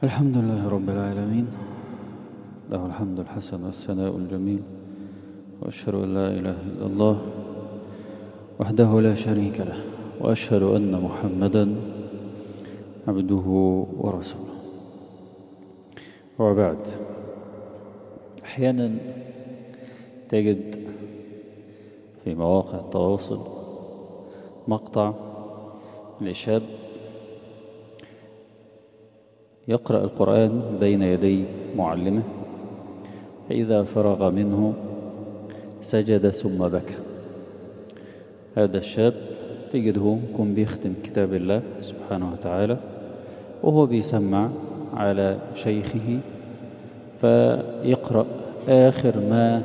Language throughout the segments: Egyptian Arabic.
الحمد لله رب العالمين له الحمد الحسن والثناء الجميل وأشهد أن لا إله إلا الله وحده لا شريك له وأشهد أن محمدا عبده ورسوله وبعد أحيانا تجد في مواقع التواصل مقطع لشاب يقرأ القرآن بين يدي معلمه فإذا فرغ منه سجد ثم بكى هذا الشاب تجده يكون بيختم كتاب الله سبحانه وتعالى وهو بيسمع على شيخه فيقرأ آخر ما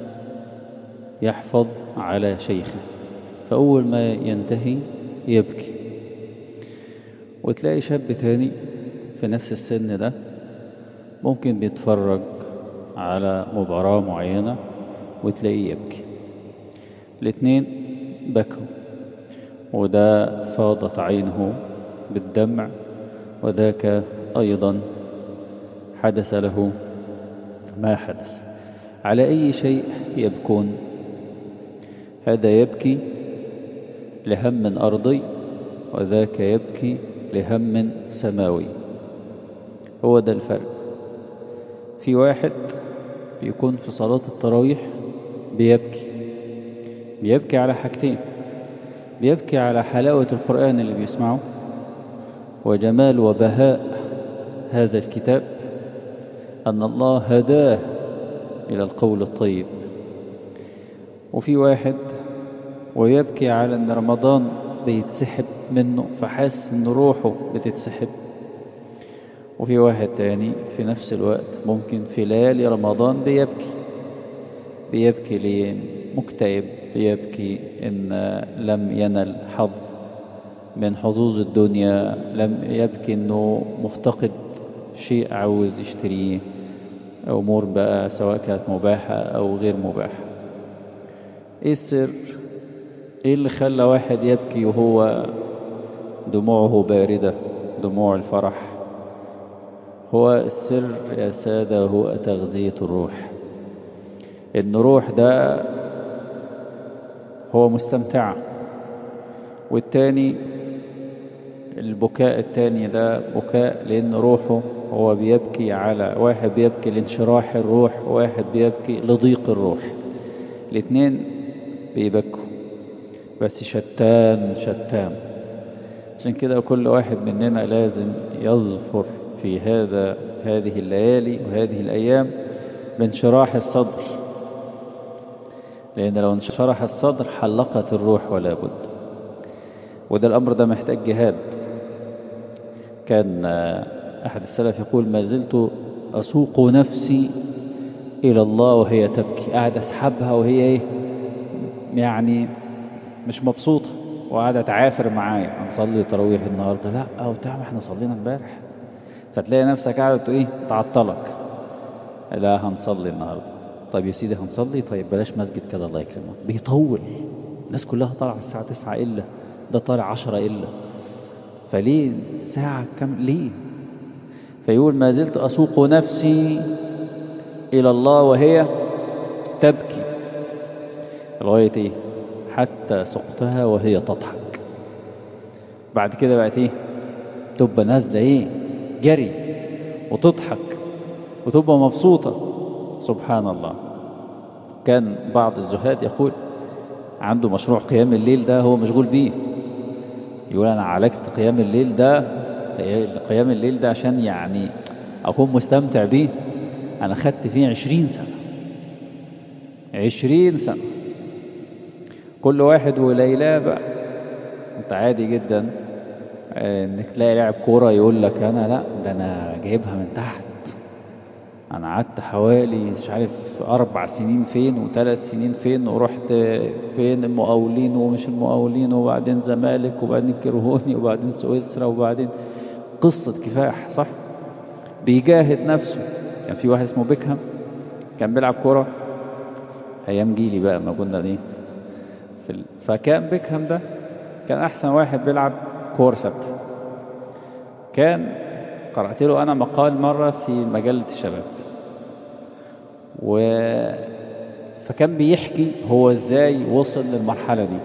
يحفظ على شيخه فأول ما ينتهي يبكي وتلاقي شاب تاني في نفس السن ده ممكن بيتفرج على مباراة معينة وتلاقيه يبكي الاتنين بكوا وده فاضت عينه بالدمع وذاك أيضا حدث له ما حدث على أي شيء يبكون هذا يبكي لهم أرضي وذاك يبكي لهم سماوي هو ده الفرق في واحد بيكون في صلاة التراويح بيبكي بيبكي على حاجتين بيبكي على حلاوة القرآن اللي بيسمعه وجمال وبهاء هذا الكتاب أن الله هداه إلى القول الطيب وفي واحد ويبكي على أن رمضان بيتسحب منه فحاسس أن روحه بتتسحب وفي واحد تاني في نفس الوقت ممكن في ليالي رمضان بيبكي بيبكي ليه مكتئب بيبكي إن لم ينل حظ من حظوظ الدنيا لم يبكي إنه مفتقد شيء عاوز يشتريه أمور بقى سواء كانت مباحة أو غير مباحة إيه السر إيه اللي خلى واحد يبكي وهو دموعه باردة دموع الفرح هو السر يا سادة هو تغذية الروح إن روح ده هو مستمتع والتاني البكاء التاني ده بكاء لأن روحه هو بيبكي على واحد بيبكي لانشراح الروح وواحد بيبكي لضيق الروح الاثنين بيبكوا بس شتان شتان عشان كده كل واحد مننا لازم يظفر في هذا هذه الليالي وهذه الأيام بانشراح الصدر لأن لو انشرح الصدر حلقت الروح ولا بد وده الأمر ده محتاج جهاد كان أحد السلف يقول ما زلت أسوق نفسي إلى الله وهي تبكي قاعد أسحبها وهي إيه يعني مش مبسوطة وقاعدة تعافر معايا هنصلي تراويح النهاردة لا أو تعمل احنا صلينا امبارح فتلاقي نفسك قاعد ايه تعطلك لا هنصلي النهاردة طيب يا سيدي هنصلي طيب بلاش مسجد كده الله يكرمك بيطول الناس كلها طالعة الساعة 9 إلا ده طالع 10 إلا فليه ساعة كم ليه فيقول ما زلت أسوق نفسي إلى الله وهي تبكي لغاية إيه حتى سقتها وهي تضحك بعد كده بقت إيه تبقى نازلة إيه جري وتضحك وتبقى مبسوطة سبحان الله كان بعض الزهاد يقول عنده مشروع قيام الليل ده هو مشغول بيه يقول أنا عالجت قيام الليل ده قيام الليل ده عشان يعني أكون مستمتع بيه أنا خدت فيه عشرين سنة عشرين سنة كل واحد وليلاه بقى انت عادي جدا انك تلاقي لاعب كوره يقول لك انا لا ده انا جايبها من تحت انا قعدت حوالي مش عارف اربع سنين فين وثلاث سنين فين ورحت فين المقاولين ومش المقاولين وبعدين زمالك وبعدين كرهوني وبعدين سويسرا وبعدين قصة كفاح صح بيجاهد نفسه كان في واحد اسمه بيكهام كان بيلعب كورة ايام جيلي بقى ما كنا ايه في ال... فكان بيكهام ده كان احسن واحد بيلعب كور ثابته كان قرأت له أنا مقال مرة في مجلة الشباب و فكان بيحكي هو ازاي وصل للمرحلة دي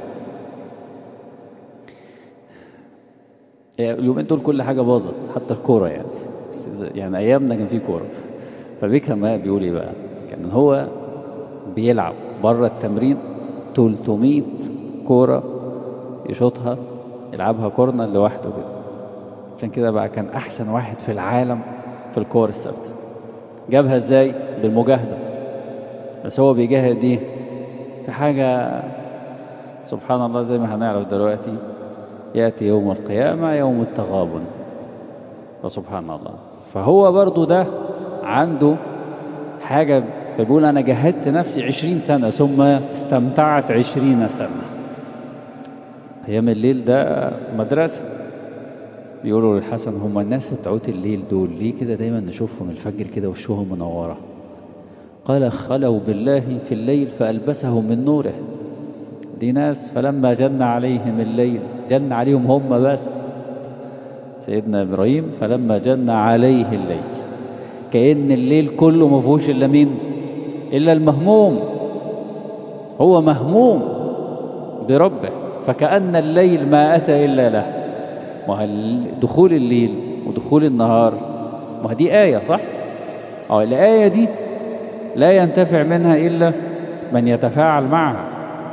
اليومين دول كل حاجة باظت حتى الكورة يعني يعني أيامنا كان في كورة فبيكهام بقى بيقول ايه بقى كان هو بيلعب بره التمرين 300 كورة يشوطها يلعبها كورنر لوحده كده عشان كده بقى كان أحسن واحد في العالم في الكور الثابتة جابها ازاي بالمجاهدة بس هو بيجاهد ايه في حاجة سبحان الله زي ما هنعرف دلوقتي يأتي يوم القيامة يوم التغابن فسبحان الله فهو برضو ده عنده حاجة فبيقول أنا جاهدت نفسي عشرين سنة ثم استمتعت عشرين سنة أيام الليل ده مدرسة بيقولوا للحسن هم الناس بتوعت الليل دول ليه كده دايما نشوفهم الفجر كده وشهم منورة قال خلوا بالله في الليل فألبسهم من نوره دي ناس فلما جن عليهم الليل جن عليهم هم بس سيدنا إبراهيم فلما جن عليه الليل كأن الليل كله ما فيهوش إلا مين إلا المهموم هو مهموم بربه فكأن الليل ما أتى إلا له ما دخول الليل ودخول النهار ما دي آية صح أو الآية دي لا ينتفع منها إلا من يتفاعل معها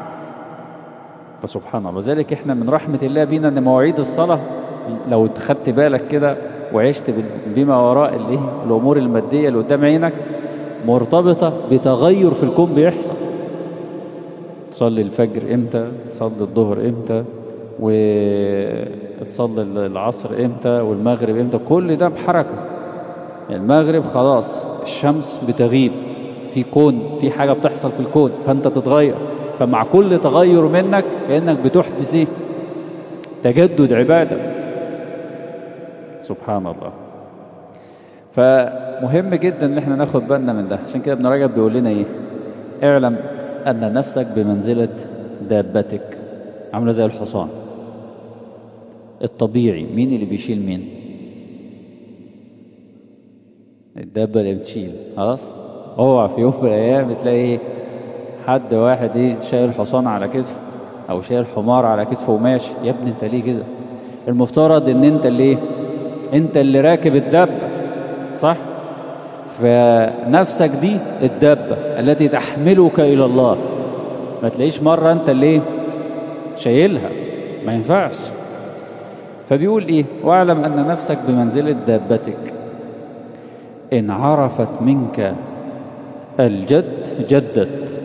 فسبحان الله وذلك احنا من رحمة الله بينا ان مواعيد الصلاة لو خدت بالك كده وعشت بما وراء الايه الامور المادية اللي قدام عينك مرتبطة بتغير في الكون بيحصل تصلي الفجر امتى تصلي الظهر امتى وتصلي العصر امتى والمغرب امتى كل ده بحركة المغرب خلاص الشمس بتغيب في كون في حاجة بتحصل في الكون فانت تتغير فمع كل تغير منك كأنك بتحدث ايه تجدد عبادة سبحان الله فمهم جدا ان احنا ناخد بالنا من ده عشان كده ابن رجب بيقول لنا ايه اعلم ان نفسك بمنزلة دابتك عاملة زي الحصان الطبيعي مين اللي بيشيل مين الدابة اللي بتشيل خلاص اوعى في يوم من الايام تلاقي ايه حد واحد ايه شايل حصان على كتفه او شايل حمار على كتفه وماشي يا ابني انت ليه كده المفترض ان انت اللي ايه انت اللي راكب الدابة صح فنفسك دي الدابة التي تحملك الى الله ما تلاقيش مرة انت اللي ايه شايلها ما ينفعش فبيقول ايه واعلم ان نفسك بمنزلة دابتك ان عرفت منك الجد جدت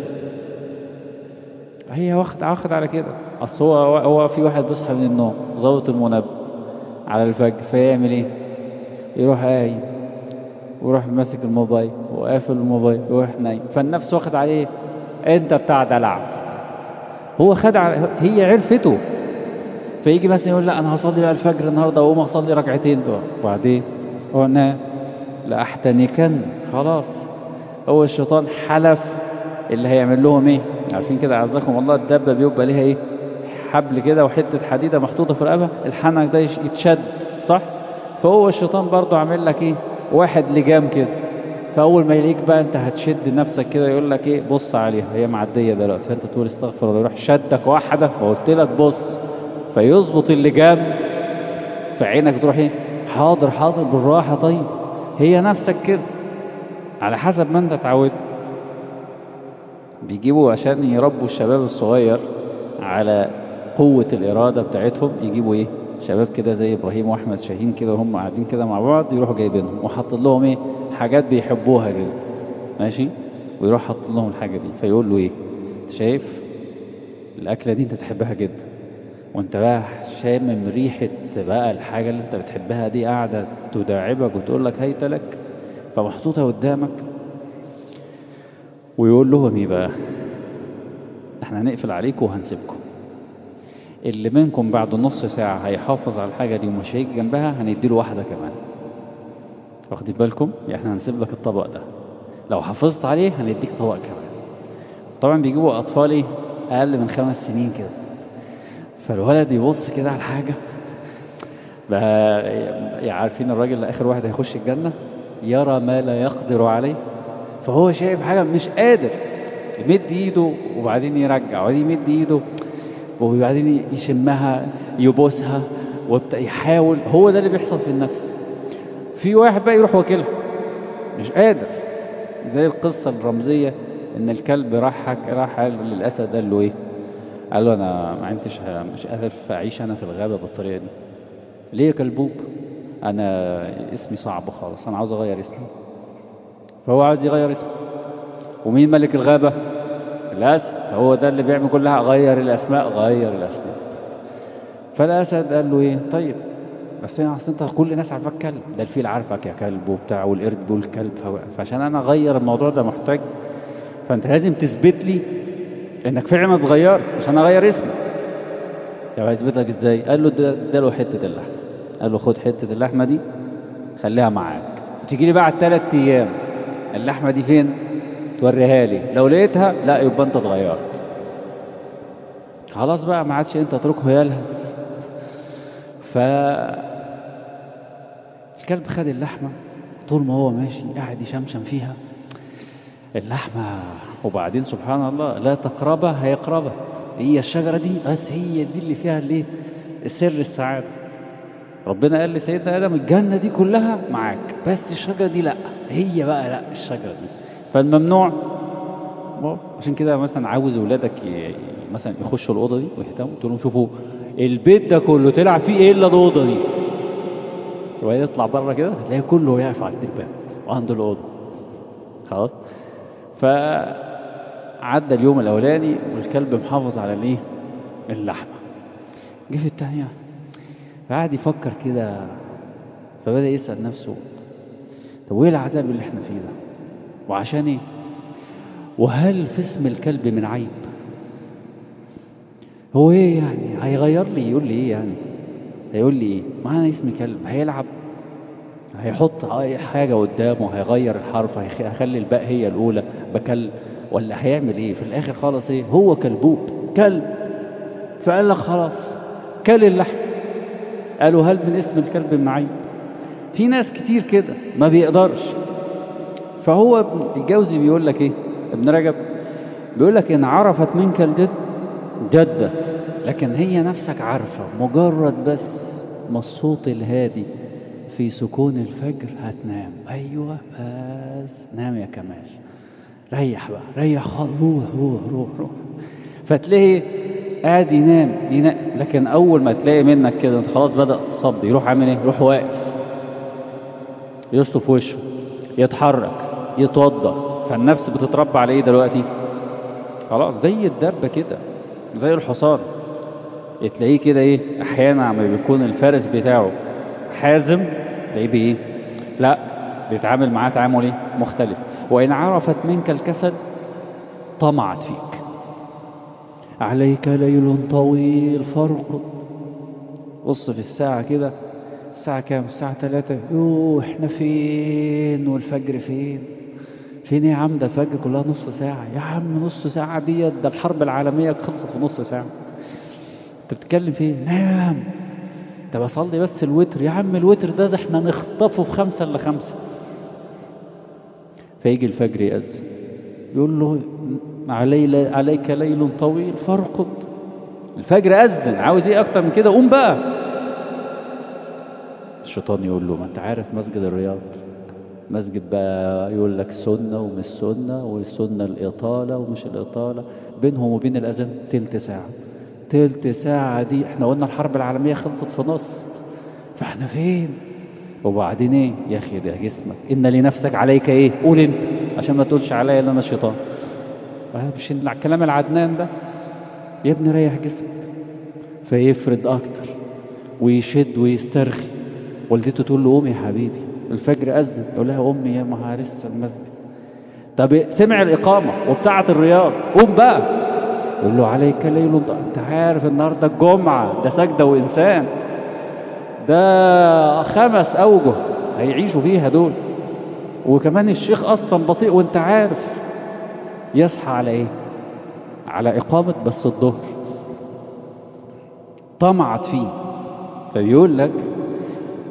هي واخد واخد على كده اصل هو هو في واحد بيصحى من النوم ظابط المنبه على الفجر فيعمل ايه يروح قايم ويروح ماسك الموبايل وقافل الموبايل ويروح نايم فالنفس واخد عليه انت بتاع دلع هو خد على هي عرفته فيجي مثلا يقول لا انا هصلي بقى الفجر النهارده واقوم اصلي ركعتين دول وبعدين هو نام لاحتنكن خلاص هو الشيطان حلف اللي هيعمل لهم ايه عارفين كده اعزكم الله الدبه بيبقى ليها ايه حبل كده وحته حديده محطوطه في الرقبه الحنك ده يتشد صح فهو الشيطان برضه عامل لك ايه واحد لجام كده فاول ما يلاقيك بقى انت هتشد نفسك كده يقول لك ايه بص عليها هي معديه دلوقتي فانت تقول استغفر الله يروح شدك واحده فقلت لك بص فيظبط اللجام فعينك تروح ايه حاضر حاضر بالراحه طيب هي نفسك كده على حسب ما انت اتعودت بيجيبوا عشان يربوا الشباب الصغير على قوة الإرادة بتاعتهم يجيبوا إيه شباب كده زي إبراهيم وأحمد شاهين كده وهم قاعدين كده مع بعض يروحوا جايبينهم وحاطين لهم إيه حاجات بيحبوها كده ماشي ويروح حاطين لهم الحاجة دي فيقول له إيه شايف الأكلة دي أنت بتحبها جدا وأنت بقى شامم ريحة بقى الحاجة اللي أنت بتحبها دي قاعدة تداعبك وتقول لك هيت لك فمحطوطة قدامك ويقول لهم ايه بقى احنا هنقفل عليكم وهنسيبكم اللي منكم بعد نص ساعة هيحافظ على الحاجة دي ومش هيجي جنبها هنديله واحدة كمان واخدين بالكم يعني احنا هنسيب لك الطبق ده لو حافظت عليه هنديك طبق كمان طبعا بيجيبوا اطفال ايه اقل من خمس سنين كده فالولد يبص كده على الحاجة بقى عارفين الراجل اللي اخر واحد هيخش الجنه يرى ما لا يقدر عليه فهو شايف حاجه مش قادر يمد ايده وبعدين يرجع وبعدين يمد ايده وبعدين يشمها يبوسها ويحاول هو ده اللي بيحصل في النفس في واحد بقى يروح واكلها مش قادر زي القصة الرمزية ان الكلب راح حك... راح قال للاسد قال له ايه قال له انا ما عدتش ه- مش قادر اعيش انا في الغابة بالطريقة دي ليه يا كلبوب انا اسمي صعب خالص انا عاوز اغير اسمي فهو عاوز يغير اسمه ومين ملك الغابة الاسد هو ده اللي بيعمل كل حاجة غير الاسماء غير الاسماء فالاسد قال له ايه طيب بس انا اصل انت كل الناس عارفاك كلب ده الفيل عارفك يا كلب وبتاع والقرد بيقول كلب فهو- فعشان انا اغير الموضوع ده محتاج فانت لازم تثبت لي انك فعلا اتغيرت عشان اغير اسمك طب هيثبت لك ازاي قال له ده ده له حته اللحمه قال له خد حته اللحمه دي خليها معاك تيجي لي بعد ثلاث ايام اللحمه دي فين توريها لي لو لقيتها لا يبقى انت اتغيرت خلاص بقى ما عادش انت اتركه يلهث ف الكلب خد اللحمة طول ما هو ماشي قاعد يشمشم فيها اللحمة وبعدين سبحان الله لا تقربها هيقربها هي الشجرة دي بس هي دي اللي فيها الايه سر السعادة ربنا قال لسيدنا آدم الجنة دي كلها معاك بس الشجرة دي لا هي بقى لا الشجرة دي فالممنوع عشان كده مثلا عاوز ولادك ي- مثلا يخشوا الأوضة دي ويهتموا تقول لهم شوفوا البيت ده كله تلعب فيه ايه الا الأوضة دي وبعدين يطلع بره كده تلاقي كله يقف عند الباب وعند الأوضة خلاص فعدى اليوم الأولاني والكلب محافظ على الايه اللحمة جه في الثانية فقعد يفكر كده فبدأ يسأل نفسه طب وايه العذاب اللي احنا فيه ده وعشان ايه وهل في اسم الكلب من عيب هو ايه يعني هيغير لي يقول لي ايه يعني هيقول لي ايه ما انا اسمي كلب هيلعب هيحط أي حاجة قدامه هيغير الحرف هيخ- هيخلي الباء هي الأولى بكل ولا هيعمل ايه في الآخر خالص ايه هو كلبوب كلب فقال لك خلاص كل اللحم قالوا هل من اسم الكلب من عيب في ناس كتير كده ما بيقدرش فهو ابن الجوزي بيقول لك ايه ابن رجب بيقول لك ان عرفت منك الجد جدت لكن هي نفسك عارفة مجرد بس ما الصوت الهادي في سكون الفجر هتنام ايوه بس نام يا كمال ريح بقى ريح خالص روح روح روح روح فتلاقي قاعد ينام ينام لكن اول ما تلاقي منك كده انت خلاص بدأ تصب يروح عامل ايه يروح واقف يشطف وشه يتحرك يتوضا فالنفس بتتربى على ايه دلوقتي خلاص زي الدبه كده زي الحصان تلاقيه كده ايه احيانا عم بيكون الفارس بتاعه حازم تلاقيه بايه لا بيتعامل معاه تعامل ايه مختلف وان عرفت منك الكسل طمعت فيك عليك ليل طويل فرقد بص في الساعة كده الساعة كام الساعة ثلاثة يوه احنا فين والفجر فين فين يا عم ده الفجر كلها نص ساعة يا عم نص ساعة دي ده الحرب العالمية خلصت في نص ساعة انت بتتكلم فين نام طب اصلي بس الوتر يا عم الوتر ده ده احنا نخطفه في خمسة الا خمسة فيجي الفجر يأذن يقول له علي عليك ليل طويل فارقد الفجر أذن عاوز ايه اكتر من كده قوم بقى الشيطان يقول له ما انت عارف مسجد الرياض مسجد بقى يقول لك سنة ومش سنة والسنة الإطالة ومش الإطالة بينهم وبين الأذان تلت ساعة تلت ساعة دي احنا قلنا الحرب العالمية خلصت في نص فاحنا فين وبعدين ايه يا اخي ده جسمك ان لنفسك عليك ايه قول انت عشان ما تقولش عليا ان انا شيطان مش الكلام العدنان ده يا ابني ريح جسمك فيفرد اكتر ويشد ويسترخي والدته تقول له قوم يا حبيبي الفجر أذن يقول لها أمي يا ما لسه المسجد طب سمع الإقامة وبتاعة الرياض قوم بقى يقول له عليك ليل انت عارف النهارده الجمعة ده سجدة وإنسان ده خمس أوجه هيعيشوا فيها دول وكمان الشيخ أصلا بطيء وانت عارف يصحى على ايه على إقامة بس الظهر طمعت فيه فبيقول لك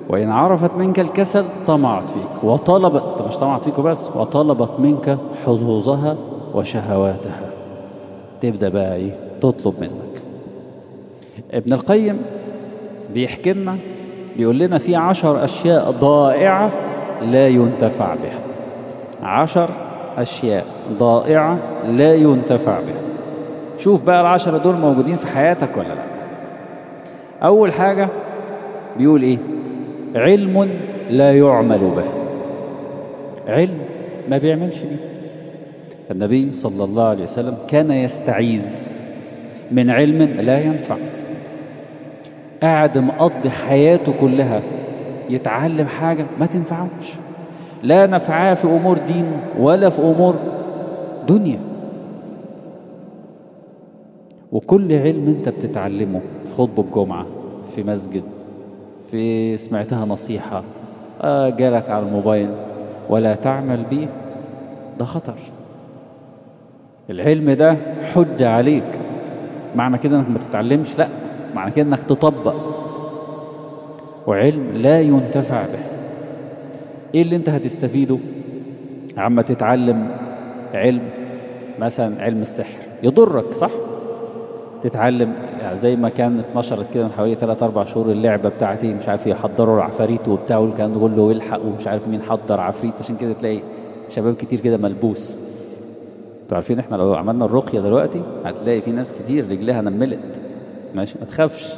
وإن عرفت منك الكسل طمعت فيك وطلبت مش طمعت فيك بس وطلبت منك حظوظها وشهواتها تبدأ بقى إيه تطلب منك ابن القيم بيحكي لنا بيقول لنا في عشر أشياء ضائعة لا ينتفع بها عشر أشياء ضائعة لا ينتفع بها شوف بقى العشرة دول موجودين في حياتك ولا لا أول حاجة بيقول إيه علم لا يعمل به علم ما بيعملش بيه النبي صلى الله عليه وسلم كان يستعيذ من علم لا ينفع قاعد مقضي حياته كلها يتعلم حاجة ما تنفعوش لا نفعاه في أمور دين ولا في أمور دنيا وكل علم انت بتتعلمه في خطبة الجمعة في مسجد في سمعتها نصيحة آه جالك على الموبايل ولا تعمل به ده خطر العلم ده حجة عليك معنى كده انك ما تتعلمش لا معنى كده انك تطبق وعلم لا ينتفع به ايه اللي انت هتستفيده عما تتعلم علم مثلا علم السحر يضرك صح تتعلم يعني زي ما كان اتنشرت كده من حوالي 3 4 شهور اللعبه بتاعت ايه مش عارف يحضروا العفاريت وبتاع والكلام ده كله ويلحق ومش عارف مين حضر عفريت عشان كده تلاقي شباب كتير كده ملبوس انتوا عارفين احنا لو عملنا الرقيه دلوقتي هتلاقي في ناس كتير رجلها نملت ماشي ما تخافش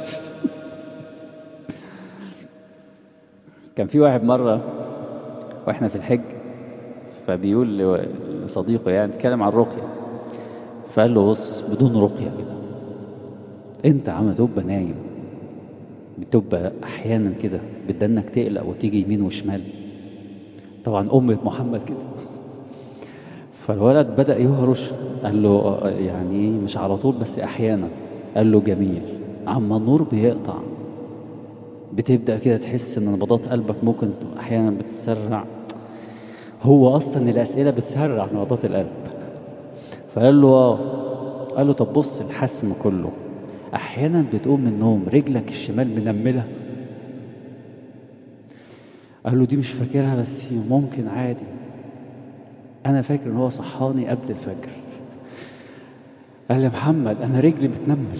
كان في واحد مره واحنا في الحج فبيقول لصديقه يعني اتكلم عن الرقيه فقال له بص بدون رقيه كده انت عم تبقى نايم بتبقى احيانا كده بدنك تقلق وتيجي يمين وشمال طبعا أمة محمد كده فالولد بدأ يهرش قال له يعني مش على طول بس أحيانا قال له جميل عما النور بيقطع بتبدأ كده تحس ان نبضات قلبك ممكن أحيانا بتسرع هو أصلا الأسئلة بتسرع نبضات القلب فقال له اه قال له طب بص الحسم كله احيانا بتقوم من النوم رجلك الشمال منمله قال له دي مش فاكرها بس ممكن عادي انا فاكر ان هو صحاني قبل الفجر قال لي محمد انا رجلي بتنمل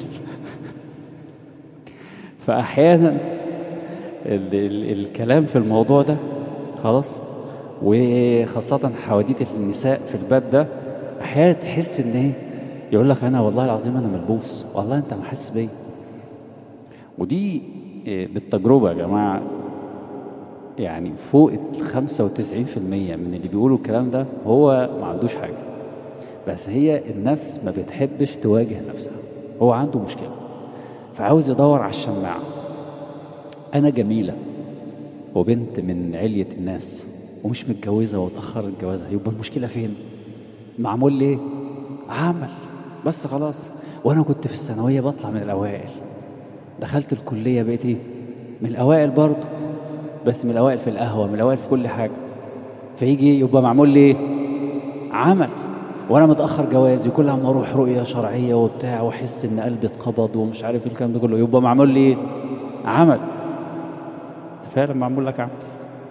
فاحيانا ال ال الكلام في الموضوع ده خلاص وخاصة حواديت النساء في الباب ده احيانا تحس ان ايه يقول لك انا والله العظيم انا ملبوس والله انت ما حاسس بيا ودي بالتجربه يا جماعه يعني فوق ال 95% من اللي بيقولوا الكلام ده هو ما عندوش حاجه بس هي النفس ما بتحبش تواجه نفسها هو عنده مشكله فعاوز يدور على الشماعه انا جميله وبنت من عليه الناس ومش متجوزه واتاخرت جوازها يبقى المشكله فين معمول ليه عمل بس خلاص وانا كنت في الثانويه بطلع من الاوائل دخلت الكليه بقيت ايه من الاوائل برضه بس من الاوائل في القهوه من الاوائل في كل حاجه فيجي يبقى معمول لي ايه عمل وانا متاخر جوازي كل ما اروح رؤيه شرعيه وبتاع واحس ان قلبي اتقبض ومش عارف ايه الكلام ده كله يبقى معمول لي ايه عمل فعلا معمول لك عمل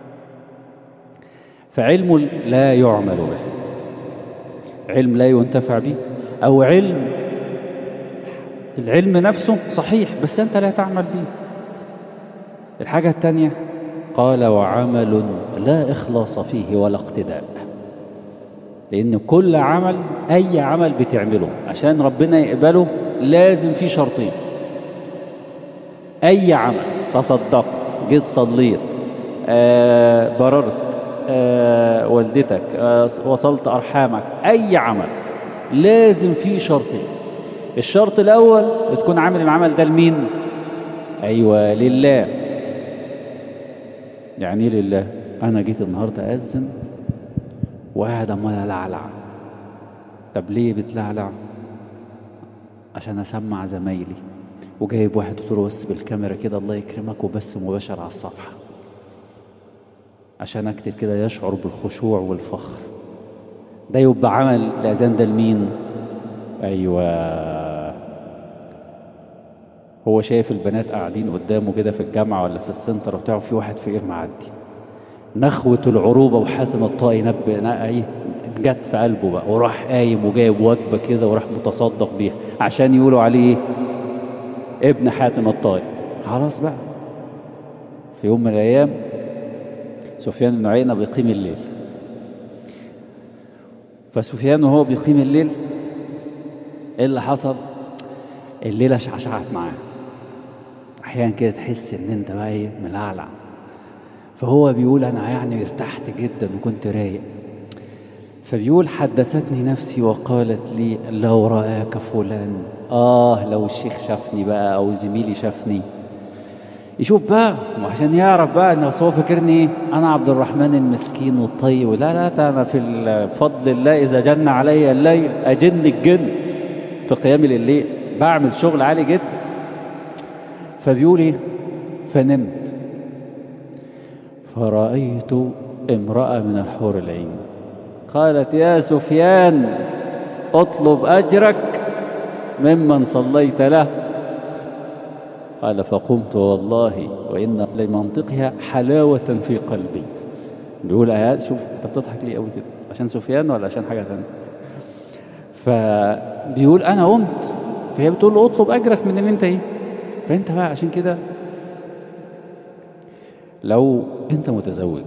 فعلم لا يعمل به علم لا ينتفع به أو علم العلم نفسه صحيح بس أنت لا تعمل به الحاجة الثانية قال وعمل لا إخلاص فيه ولا اقتداء لأن كل عمل أي عمل بتعمله عشان ربنا يقبله لازم فيه شرطين أي عمل تصدقت جيت صليت آه بررت آه والدتك آه وصلت أرحامك أي عمل لازم فيه شرطين الشرط الأول تكون عامل العمل ده لمين أيوة لله يعني ايه لله أنا جيت النهاردة أذن وقاعد أمال ألعلع طب ليه بتلعلع عشان أسمع زمايلي وجايب واحد قلت له بس بالكاميرا كده الله يكرمك وبس مباشر على الصفحة عشان أكتب كده يشعر بالخشوع والفخر ده يبقى عمل الأذان ده لمين أيوة هو شايف البنات قاعدين قدامه كده في الجامعة ولا في السنتر وبتاع في واحد فقير معدي نخوة العروبة وحاتم الطائي نب ايه جت في قلبه بقى وراح قايم وجايب وجبة كده وراح متصدق بيها عشان يقولوا عليه ايه ابن حاتم الطائي خلاص بقى في يوم من الأيام سفيان بن عيينة بيقيم الليل فسفيان وهو بيقيم الليل ايه اللي حصل الليلة شعشعت معاه احيانا كده تحس ان انت بقى ايه ملعلع فهو بيقول انا يعني ارتحت جدا وكنت رايق فبيقول حدثتني نفسي وقالت لي لو رآك فلان آه لو الشيخ شافني بقى أو زميلي شافني يشوف بقى وعشان يعرف بقى ان هو فاكرني ايه انا عبد الرحمن المسكين والطيب لا لا ده انا في فضل الله اذا جن علي الليل اجن الجن في قيام الليل بعمل شغل عالي جدا فبيقول ايه فنمت فرأيت امرأة من الحور العين قالت يا سفيان اطلب أجرك ممن صليت له قال فقمت والله وإن لمنطقها حلاوة في قلبي بيقول آيات شوف انت بتضحك ليه قوي كده عشان سفيان ولا عشان حاجة ثانيه فبيقول أنا قمت فهي بتقول له اطلب أجرك من اللي انت ايه فانت بقى عشان كده لو انت متزوج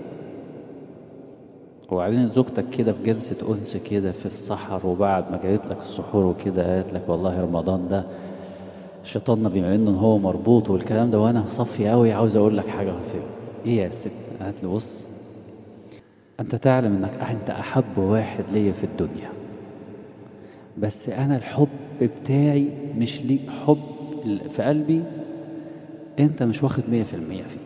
وبعدين زوجتك كده في جلسة أنس كده في الصحر وبعد ما جابت لك السحور وكده قالت لك والله رمضان ده الشيطان بما انه هو مربوط والكلام ده وانا صفي قوي عاوز اقول لك حاجة خفيفة ايه يا ست قالت لي بص انت تعلم انك انت احب واحد ليا في الدنيا بس انا الحب بتاعي مش ليك حب في قلبي انت مش واخد مية في المية فيه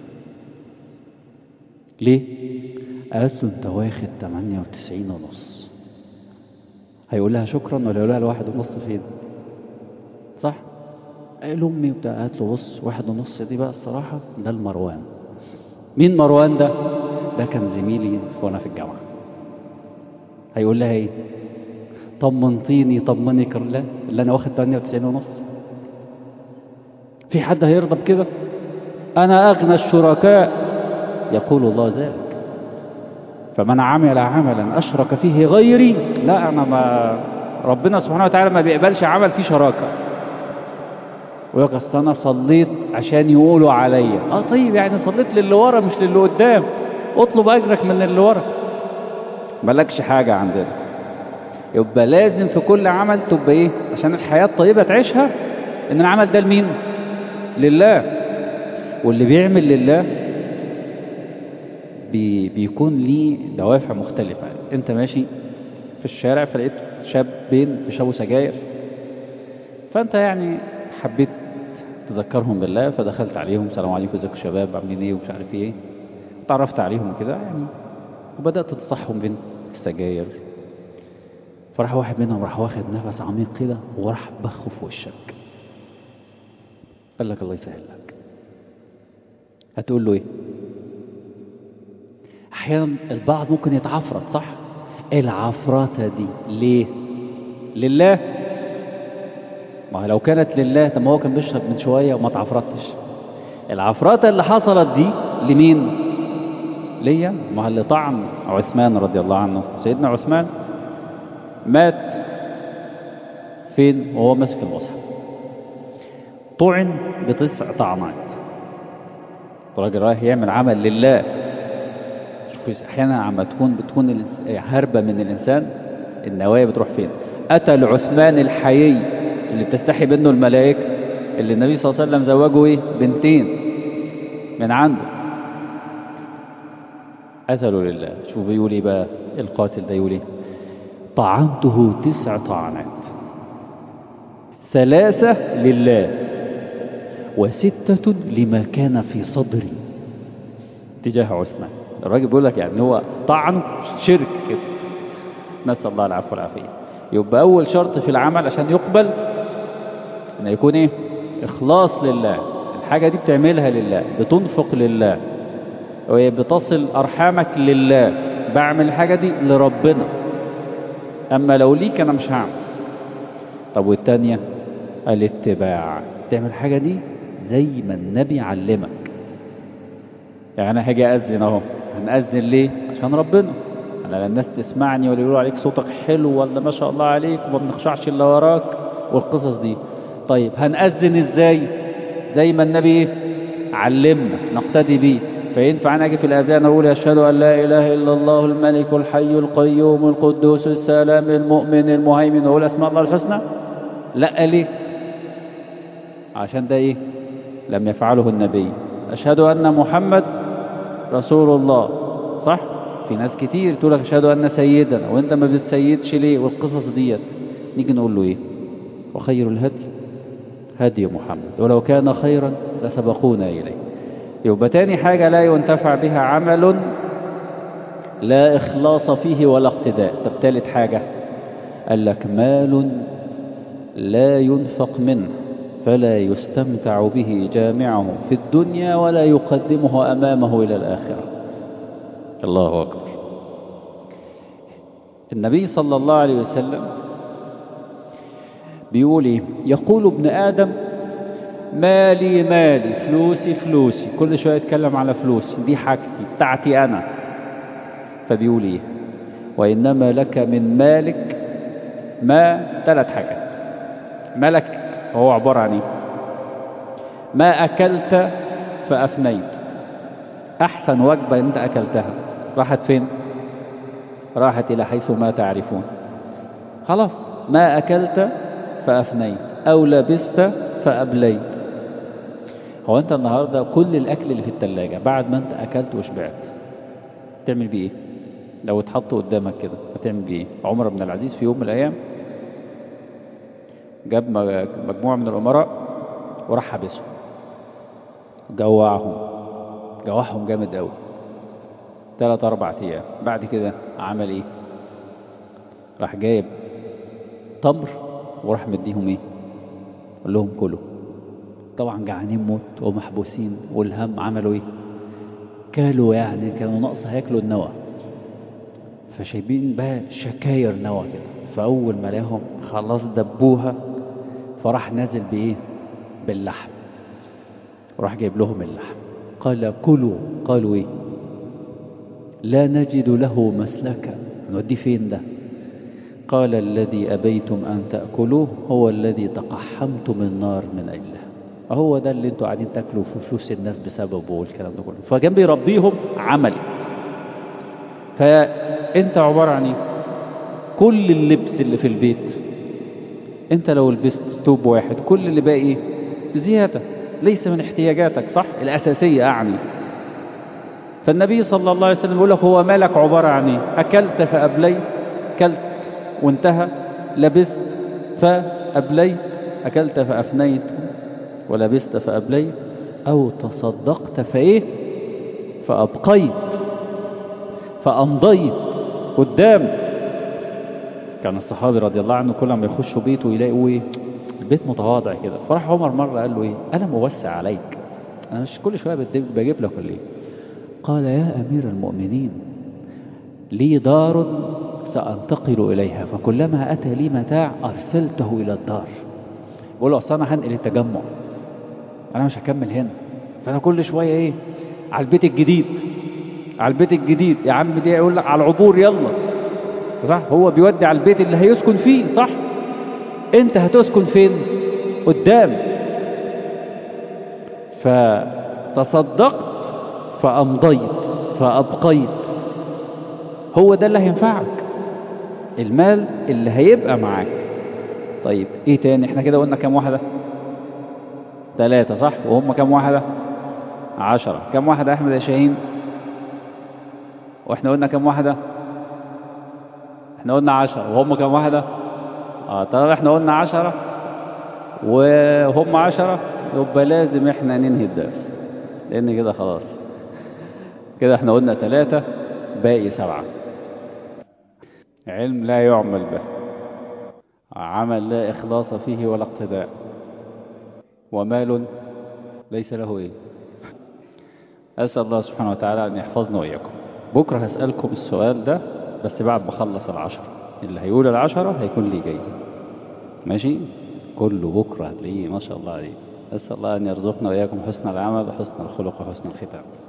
ليه قالت له انت واخد تمانية وتسعين ونص هيقول لها شكرا ولا يقول لها الواحد ونص فين صح قال امي وبتاع قالت له بص واحد ونص دي بقى الصراحة ده المروان مين مروان ده ده كان زميلي وانا في الجامعة هيقول لها ايه طمنتيني طمنك لا اللي انا واخد 98 ونص في حد هيرضى بكده انا اغنى الشركاء يقول الله ذلك فمن عمل عملا اشرك فيه غيري لا انا ما ربنا سبحانه وتعالى ما بيقبلش عمل فيه شراكه ويقول اصل انا صليت عشان يقولوا عليا اه طيب يعني صليت للي ورا مش للي قدام اطلب اجرك من اللي ورا مالكش حاجه عندنا يبقى لازم في كل عمل تبقى ايه عشان الحياه الطيبه تعيشها ان العمل ده لمين لله واللي بيعمل لله بي بيكون ليه دوافع مختلفة انت ماشي في الشارع فلقيت شاب بين بيشربوا سجاير فانت يعني حبيت تذكرهم بالله فدخلت عليهم السلام عليكم ازيكم شباب عاملين ايه ومش عارف ايه تعرفت عليهم كده يعني وبدأت تنصحهم بين السجاير فراح واحد منهم راح واخد نفس عميق كده وراح بخه في وشك قال لك الله يسهل لك هتقول له ايه احيانا البعض ممكن يتعفرت صح العفرته دي ليه لله ما لو كانت لله طب ما هو كان بيشرب من شويه وما اتعفرتش العفرته اللي حصلت دي لمين ليا ما اللي طعن عثمان رضي الله عنه سيدنا عثمان مات فين وهو ماسك المصحف طعن بتسع طعنات الراجل رايح يعمل عمل لله شوف احيانا عم تكون بتكون هربه من الانسان النوايا بتروح فين اتى لعثمان الحيي اللي بتستحي منه الملائكه اللي النبي صلى الله عليه وسلم زوجه ايه بنتين من عنده قتلوا لله شوف بيقول ايه بقى القاتل ده يقول ايه طعنته تسع طعنات ثلاثة لله وستة لما كان في صدري تجاه عثمان الراجل بيقول لك يعني هو طعن شرك كده نسأل الله العفو والعافية يبقى أول شرط في العمل عشان يقبل إن يكون إيه إخلاص لله الحاجة دي بتعملها لله بتنفق لله بتصل أرحامك لله بعمل الحاجة دي لربنا أما لو ليك أنا مش هعمل طب والتانية الاتباع تعمل الحاجة دي زي ما النبي علمك يعني أنا هاجي أذن أهو هنأذن ليه؟ عشان ربنا أنا الناس تسمعني ولا يقولوا عليك صوتك حلو ولا ما شاء الله عليك وما بنخشعش إلا وراك والقصص دي طيب هنأذن إزاي؟ زي ما النبي علمنا نقتدي بيه فينفع أنا أجي في الأذان أقول أشهد أن لا إله إلا الله الملك الحي القيوم القدوس السلام المؤمن المهيمن وأقول أسماء الله الحسنى لا ليه عشان ده إيه لم يفعله النبي أشهد أن محمد رسول الله صح في ناس كتير تقول لك أشهد أن سيدنا وأنت ما بتسيدش ليه والقصص ديت نيجي نقول له إيه وخير الهدي هدي محمد ولو كان خيرا لسبقونا إليه يبقى تاني حاجة لا ينتفع بها عمل لا إخلاص فيه ولا اقتداء طب تالت حاجة قال لك مال لا ينفق منه فلا يستمتع به جامعه في الدنيا ولا يقدمه أمامه إلى الآخرة الله أكبر النبي صلى الله عليه وسلم بيقول إيه يقول ابن آدم مالي مالي فلوسي فلوسي كل شوية يتكلم على فلوسي دي حاجتي بتاعتي أنا فبيقول إيه وإنما لك من مالك ما ثلاث حاجات ملك هو عبارة عن إيه ما أكلت فأفنيت أحسن وجبة أنت أكلتها راحت فين راحت إلى حيث ما تعرفون خلاص ما أكلت فأفنيت أو لبست فأبليت هو أنت النهاردة كل الأكل اللي في التلاجة بعد ما أنت أكلت وشبعت تعمل بيه إيه لو اتحط قدامك كده هتعمل بيه إيه عمر بن العزيز في يوم من الأيام جاب مجموعة من الأمراء وراح حبسهم جوعهم جوعهم جامد قوي ثلاث أربع أيام بعد كده عمل إيه راح جايب تمر وراح مديهم إيه قال لهم كلوا طبعا جعانين موت ومحبوسين والهم عملوا ايه كلوا يعني كانوا ناقص هياكلوا النوى فشايبين بقى شكاير نوى كده فاول ما لقاهم خلاص دبوها فراح نازل بايه باللحم وراح جايب لهم اللحم قال كلوا قالوا ايه لا نجد له مسلكا نوديه فين ده قال الذي أبيتم أن تأكلوه هو الذي تقحمتم النار من أجله هو ده اللي انتوا قاعدين تاكلوا في فلوس الناس بسببه والكلام ده كله فكان بيربيهم عمل فانت عبارة عن ايه كل اللبس اللي في البيت انت لو لبست توب واحد كل اللي باقي زيادة ليس من احتياجاتك صح الأساسية أعني فالنبي صلى الله عليه وسلم يقول لك هو مالك عبارة عن ايه أكلت فأبليت أكلت وانتهى لبست فأبليت أكلت فأفنيت ولبست فأبليت أو تصدقت فإيه فأبقيت فأمضيت قدام كان الصحابي رضي الله عنه كل ما يخشوا بيته يلاقوا إيه البيت متواضع كده فراح عمر مرة قال له إيه أنا موسع عليك أنا مش كل شوية بجيب لك ولا إيه قال يا أمير المؤمنين لي دار سأنتقل إليها فكلما أتى لي متاع أرسلته إلى الدار بقول له أصل أنا هنقل التجمع أنا مش هكمل هنا فأنا كل شوية إيه على البيت الجديد على البيت الجديد يا عم دي يقول لك على العبور يلا صح هو بيودي على البيت اللي هيسكن فيه صح أنت هتسكن فين قدام فتصدقت فأمضيت فأبقيت هو ده اللي هينفعك المال اللي هيبقى معاك طيب ايه تاني احنا كده قلنا كام واحدة ثلاثة صح وهم كام واحدة عشرة كام واحدة احمد يا شاهين واحنا قلنا كام واحدة احنا قلنا عشرة وهم كام واحدة اه طب احنا قلنا عشرة وهم عشرة يبقى لازم احنا ننهي الدرس لان كده خلاص كده احنا قلنا ثلاثة باقي سبعة علم لا يعمل به عمل لا إخلاص فيه ولا اقتداء ومال ليس له إيه أسأل الله سبحانه وتعالى أن يحفظنا وإياكم بكرة هسألكم السؤال ده بس بعد ما أخلص العشرة اللي هيقول العشرة هيكون لي جايزة ماشي كله بكرة هتلاقيه ما شاء الله عليه أسأل الله أن يرزقنا وإياكم حسن العمل وحسن الخلق وحسن الختام